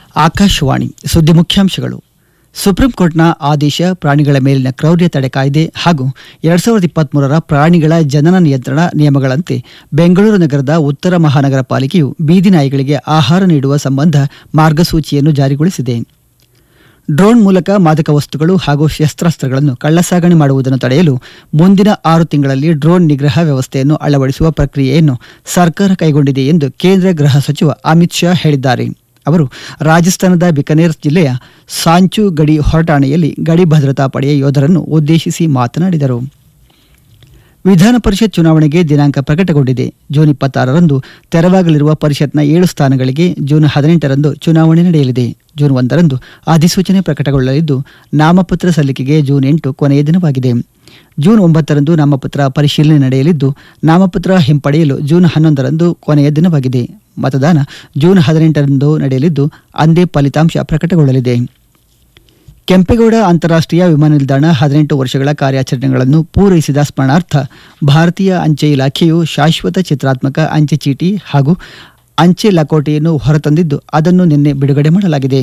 ಆಕಾಶವಾಣಿ ಸುದ್ದಿ ಮುಖ್ಯಾಂಶಗಳು ಸುಪ್ರೀಂ ಕೋರ್ಟ್ನ ಆದೇಶ ಪ್ರಾಣಿಗಳ ಮೇಲಿನ ಕ್ರೌರ್ಯ ತಡೆ ಕಾಯ್ದೆ ಹಾಗೂ ಎರಡ್ ಸಾವಿರದ ಇಪ್ಪತ್ಮೂರರ ಪ್ರಾಣಿಗಳ ಜನನ ನಿಯಂತ್ರಣ ನಿಯಮಗಳಂತೆ ಬೆಂಗಳೂರು ನಗರದ ಉತ್ತರ ಮಹಾನಗರ ಪಾಲಿಕೆಯು ಬೀದಿ ನಾಯಿಗಳಿಗೆ ಆಹಾರ ನೀಡುವ ಸಂಬಂಧ ಮಾರ್ಗಸೂಚಿಯನ್ನು ಜಾರಿಗೊಳಿಸಿದೆ ಡ್ರೋನ್ ಮೂಲಕ ಮಾದಕ ವಸ್ತುಗಳು ಹಾಗೂ ಶಸ್ತ್ರಾಸ್ತ್ರಗಳನ್ನು ಕಳ್ಳಸಾಗಣೆ ಮಾಡುವುದನ್ನು ತಡೆಯಲು ಮುಂದಿನ ಆರು ತಿಂಗಳಲ್ಲಿ ಡ್ರೋನ್ ನಿಗ್ರಹ ವ್ಯವಸ್ಥೆಯನ್ನು ಅಳವಡಿಸುವ ಪ್ರಕ್ರಿಯೆಯನ್ನು ಸರ್ಕಾರ ಕೈಗೊಂಡಿದೆ ಎಂದು ಕೇಂದ್ರ ಗೃಹ ಸಚಿವ ಅಮಿತ್ ಶಾ ಹೇಳಿದ್ದಾರೆ ಅವರು ರಾಜಸ್ಥಾನದ ಬಿಕನೇರ್ ಜಿಲ್ಲೆಯ ಸಾಂಚು ಗಡಿ ಹೊರಟಾಣೆಯಲ್ಲಿ ಗಡಿ ಭದ್ರತಾ ಪಡೆಯ ಯೋಧರನ್ನು ಉದ್ದೇಶಿಸಿ ಮಾತನಾಡಿದರು ವಿಧಾನ ಪರಿಷತ್ ಚುನಾವಣೆಗೆ ದಿನಾಂಕ ಪ್ರಕಟಗೊಂಡಿದೆ ಜೂನ್ ಇಪ್ಪತ್ತಾರರಂದು ತೆರವಾಗಲಿರುವ ಪರಿಷತ್ನ ಏಳು ಸ್ಥಾನಗಳಿಗೆ ಜೂನ್ ಹದಿನೆಂಟರಂದು ಚುನಾವಣೆ ನಡೆಯಲಿದೆ ಜೂನ್ ಒಂದರಂದು ಅಧಿಸೂಚನೆ ಪ್ರಕಟಗೊಳ್ಳಲಿದ್ದು ನಾಮಪತ್ರ ಸಲ್ಲಿಕೆಗೆ ಜೂನ್ ಎಂಟು ಕೊನೆಯ ದಿನವಾಗಿದೆ ಜೂನ್ ಒಂಬತ್ತರಂದು ನಾಮಪತ್ರ ಪರಿಶೀಲನೆ ನಡೆಯಲಿದ್ದು ನಾಮಪತ್ರ ಹಿಂಪಡೆಯಲು ಜೂನ್ ಹನ್ನೊಂದರಂದು ಕೊನೆಯ ದಿನವಾಗಿದೆ ಮತದಾನ ಜೂನ್ ಹದಿನೆಂಟರಂದು ನಡೆಯಲಿದ್ದು ಅಂದೇ ಫಲಿತಾಂಶ ಪ್ರಕಟಗೊಳ್ಳಲಿದೆ ಕೆಂಪೇಗೌಡ ಅಂತಾರಾಷ್ಟ್ರೀಯ ವಿಮಾನ ನಿಲ್ದಾಣ ಹದಿನೆಂಟು ವರ್ಷಗಳ ಕಾರ್ಯಾಚರಣೆಗಳನ್ನು ಪೂರೈಸಿದ ಸ್ಮರಣಾರ್ಥ ಭಾರತೀಯ ಅಂಚೆ ಇಲಾಖೆಯು ಶಾಶ್ವತ ಚಿತ್ರಾತ್ಮಕ ಅಂಚೆ ಚೀಟಿ ಹಾಗೂ ಅಂಚೆ ಲಕೋಟೆಯನ್ನು ಹೊರತಂದಿದ್ದು ಅದನ್ನು ನಿನ್ನೆ ಬಿಡುಗಡೆ ಮಾಡಲಾಗಿದೆ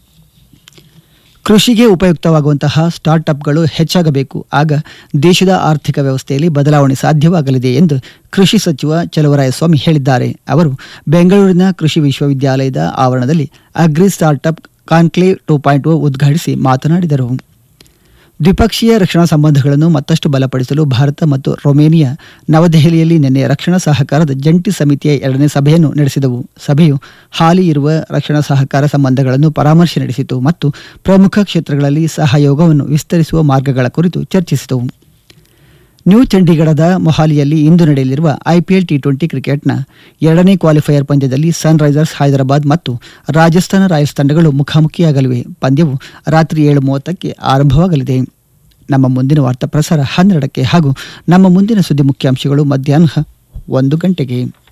ಕೃಷಿಗೆ ಉಪಯುಕ್ತವಾಗುವಂತಹ ಸ್ಟಾರ್ಟ್ಅಪ್ಗಳು ಹೆಚ್ಚಾಗಬೇಕು ಆಗ ದೇಶದ ಆರ್ಥಿಕ ವ್ಯವಸ್ಥೆಯಲ್ಲಿ ಬದಲಾವಣೆ ಸಾಧ್ಯವಾಗಲಿದೆ ಎಂದು ಕೃಷಿ ಸಚಿವ ಚಲುವರಾಯಸ್ವಾಮಿ ಹೇಳಿದ್ದಾರೆ ಅವರು ಬೆಂಗಳೂರಿನ ಕೃಷಿ ವಿಶ್ವವಿದ್ಯಾಲಯದ ಆವರಣದಲ್ಲಿ agri startup conclave two point ಉದ್ಘಾಟಿಸಿ ಮಾತನಾಡಿದರು ದ್ವಿಪಕ್ಷೀಯ ರಕ್ಷಣಾ ಸಂಬಂಧಗಳನ್ನು ಮತ್ತಷ್ಟು ಬಲಪಡಿಸಲು ಭಾರತ ಮತ್ತು ರೊಮೇನಿಯಾ ನವದೆಹಲಿಯಲ್ಲಿ ನಿನ್ನೆ ರಕ್ಷಣಾ ಸಹಕಾರದ ಜಂಟಿ ಸಮಿತಿಯ ಎರಡನೇ ಸಭೆಯನ್ನು ನಡೆಸಿದವು ಸಭೆಯು ಹಾಲಿ ಇರುವ ರಕ್ಷಣಾ ಸಹಕಾರ ಸಂಬಂಧಗಳನ್ನು ಪರಾಮರ್ಶೆ ನಡೆಸಿತು ಮತ್ತು ಪ್ರಮುಖ ಕ್ಷೇತ್ರಗಳಲ್ಲಿ ಸಹಯೋಗವನ್ನು ವಿಸ್ತರಿಸುವ ಮಾರ್ಗಗಳ ಕುರಿತು ಚರ್ಚಿಸಿತು ನ್ಯೂ ಚಂಡೀಗಢದ ಮೊಹಾಲಿಯಲ್ಲಿ ಇಂದು ನಡೆಯಲಿರುವ ಐಪಿಎಲ್ ಟಿ ಟ್ವೆಂಟಿ ಕ್ರಿಕೆಟ್ನ ಎರಡನೇ ಕ್ವಾಲಿಫೈಯರ್ ಪಂದ್ಯದಲ್ಲಿ ಸನ್ ರೈಸರ್ಸ್ ಹೈದರಾಬಾದ್ ಮತ್ತು ರಾಜಸ್ಥಾನ ರಾಯಲ್ಸ್ ತಂಡಗಳು ಮುಖಾಮುಖಿಯಾಗಲಿವೆ ಪಂದ್ಯವು ರಾತ್ರಿ ಏಳು ಮೂವತ್ತಕ್ಕೆ ಆರಂಭವಾಗಲಿದೆ ನಮ್ಮ ಮುಂದಿನ ವಾರ್ತಾ ಪ್ರಸಾರ ಹನ್ನೆರಡಕ್ಕೆ ಹಾಗೂ ನಮ್ಮ ಮುಂದಿನ ಸುದ್ದಿ ಮುಖ್ಯಾಂಶಗಳು ಮಧ್ಯಾಹ್ನ ಒಂದು ಗಂಟೆಗೆ